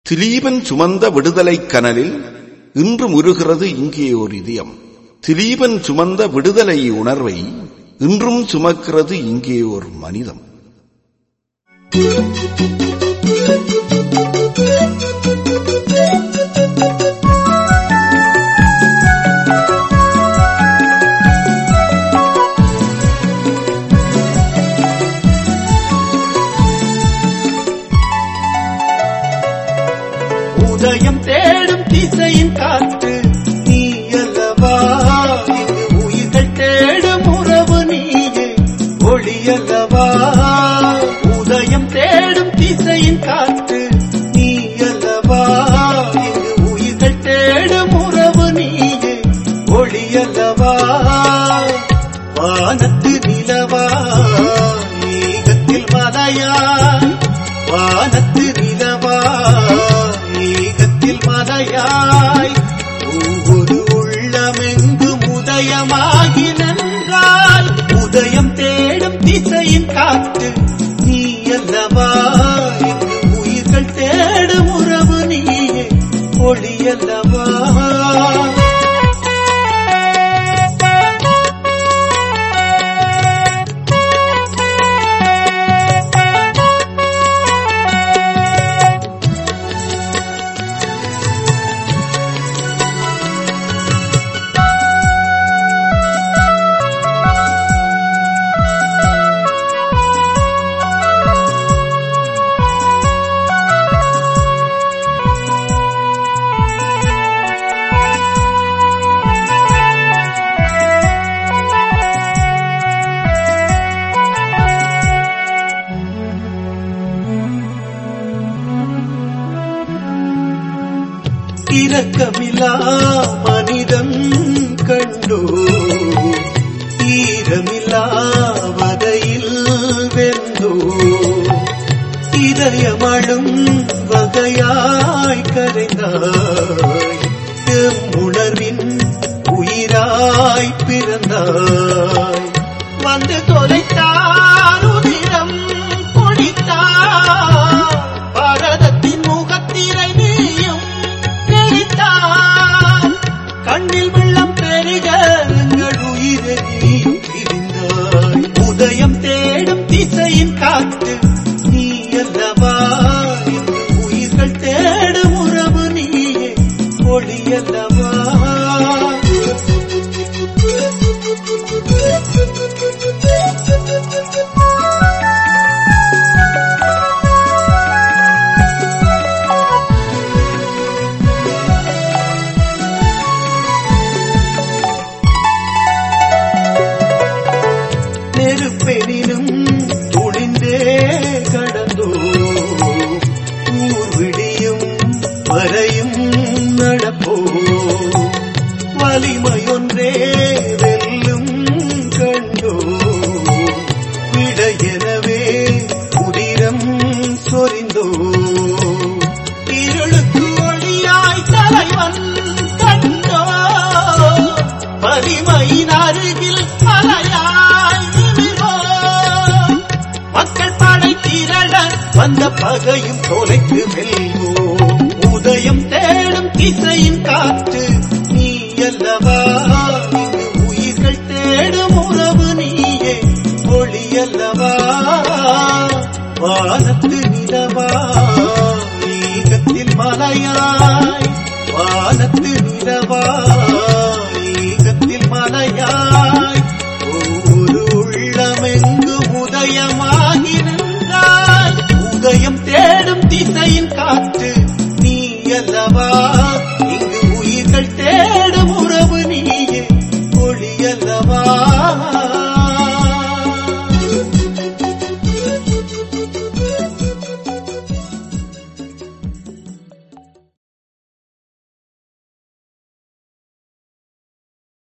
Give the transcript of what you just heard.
திலீபன் சுமந்த விடுதலைக் கனலில் இன்று முருகிறது இங்கே ஒரு இதயம் திலீபன் சுமந்த விடுதலை உணர்வை இன்றும் சுமக்கிறது இங்கே ஒரு மனிதம் உதயம் தேடும் திசையின் காற்று நீ அல்லவா இங்கு உயிர்கள் தேடும் உறவு நீயே ஒளி அல்லவா உதயம் தேடும் திசையின் காற்று நீ அல்லவா இங்கு உயிர்கள் தேடும் உறவு நீயே ஒளி அல்லவா வானத்து நிலவா மேகத்தில் மலையாய் வானத்து நிலவா மேகத்தில் மலையாய் ஒவ்வொரு உள்ளமெங்கும் உதயமாகி நின்றாய் உதயம் தேடும் திசையின் காற்று நீ அல்லவா இங்கு உயிர்கள் தேடும் உறவு நீயே ஒளி அல்லவா இரக்கமில்லா மனிதன் கண்டோ ஈரமில்லாவதையில் வெந்தோ இதயமழும் வகையாய் கரைந்தாய் எம் உணர்வின் உயிராய் பிறந்தாய் வந்து தொலைத்தார் உதிரம் குடித்தார் பாரதத்தின் முகத்திரை நீயும் கிழித்தார் கண்ணில் வெள்ளம் பெருக எங்கள் உயிரை நீ பிரிந்தாய் உதயம் தேடும் திசையின் காற்று நீ அல்லவா இன்று உயிர்கள் தேடும் உறவு நீயே ஒளி அல்லவா நெருப்பெனினும் துணிந்தே கடந்தோ ஊர் விடியும் வரையும் நடப்போ வலிமையொன்றே வெல்லும் கண்டோ விடையெனவே உதிரம் சொரிந்தோ இருளுக்கு ஒளியாய் தலைவன் கண்டோ வலிமையின் அருகில் மலையாய் நிமிரோ மக்கள் படை திரள வந்த பகையும் தொலைத்து வெல்வோ உதயம் தேடும் திசையின் காற்று நீ அல்லவா இங்கு உயிர்கள் தேடும் உறவு நீயே ஒளி அல்லவா வானத்து நிலவா மேகத்தில் மலையாய் வானத்து நிலவா மேகத்தில் மலையாய் ஒவ்வொரு உள்ளமெங்கும் உதயமாகி நின்றாய் உதயம் தேடும் திசையின் காற்று நீ அல்லவா